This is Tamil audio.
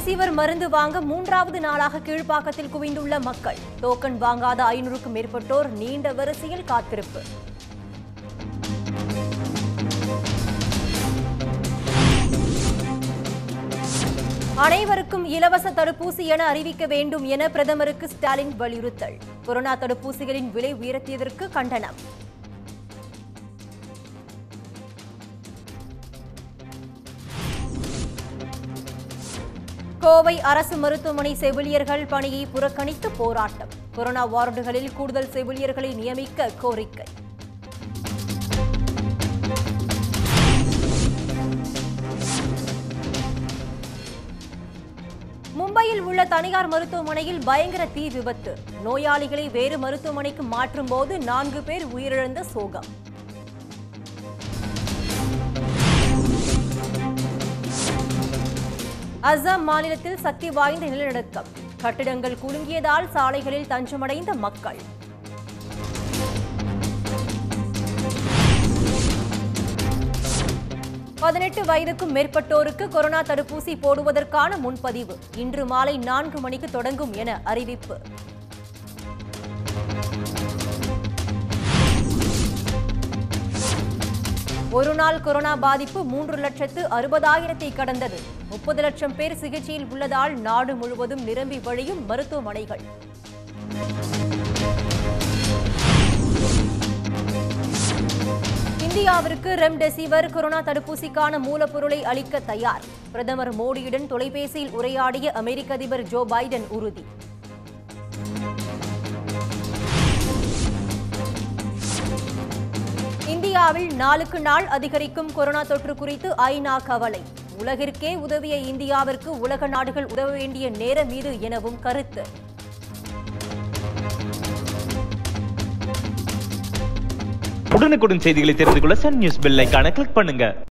ரெம்டெசிவிர் மருந்து வாங்க மூன்றாவது நாளாக கீழ்ப்பாக்கத்தில் குவிந்துள்ள மக்கள் டோக்கன் வாங்காத ஐநூறுக்கும் மேற்பட்டோர் நீண்ட வரிசையில் காத்திருப்பு அனைவருக்கும் இலவச தடுப்பூசி என அறிவிக்க வேண்டும் என பிரதமருக்கு ஸ்டாலின் வலியுறுத்தல் கொரோனா தடுப்பூசிகளின் விலை உயர்த்தியதற்கு கண்டனம் கோவை அரசு மருத்துவமனை செவிலியர்கள் பணியை புறக்கணித்து போராட்டம் கொரோனா வார்டுகளில் கூடுதல் செவிலியர்களை நியமிக்க கோரிக்கை மும்பையில் உள்ள தனியார் மருத்துவமனையில் பயங்கர தீ விபத்து நோயாளிகளை வேறு மருத்துவமனைக்கு மாற்றும் போது நான்கு பேர் உயிரிழந்த சோகம் அஸ்ஸாம் மாநிலத்தில் சக்தி வாய்ந்த நிலநடுக்கம் கட்டிடங்கள் குலுங்கியதால் சாலைகளில் தஞ்சமடைந்த மக்கள் பதினெட்டு வயதுக்கும் மேற்பட்டோருக்கு கொரோனா தடுப்பூசி போடுவதற்கான முன்பதிவு இன்று மாலை நான்கு மணிக்கு தொடங்கும் என அறிவிப்பு ஒரு நாள் கொரோனா பாதிப்பு மூன்று லட்சத்து அறுபதாயிரத்தை கடந்தது முப்பது லட்சம் பேர் சிகிச்சையில் உள்ளதால் நாடு முழுவதும் நிரம்பி வழியும் மருத்துவமனைகள் இந்தியாவிற்கு ரெம்டெசிவிர் கொரோனா தடுப்பூசிக்கான மூலப்பொருளை அளிக்க தயார் பிரதமர் மோடியுடன் தொலைபேசியில் உரையாடிய அமெரிக்க அதிபர் ஜோ பைடன் உறுதி இந்தியாவில் நாளுக்கு நாள் அதிகரிக்கும் கொரோனா தொற்று குறித்து ஐநா கவலை உலகிற்கே உதவிய இந்தியாவிற்கு உலக நாடுகள் உதவ வேண்டிய நேரம் இது எனவும் கருத்து உடனுக்குடன் செய்திகளை தெரிந்து கொள்ள சன் நியூஸ் பெல் ஐகானை கிளிக் பண்ணுங்க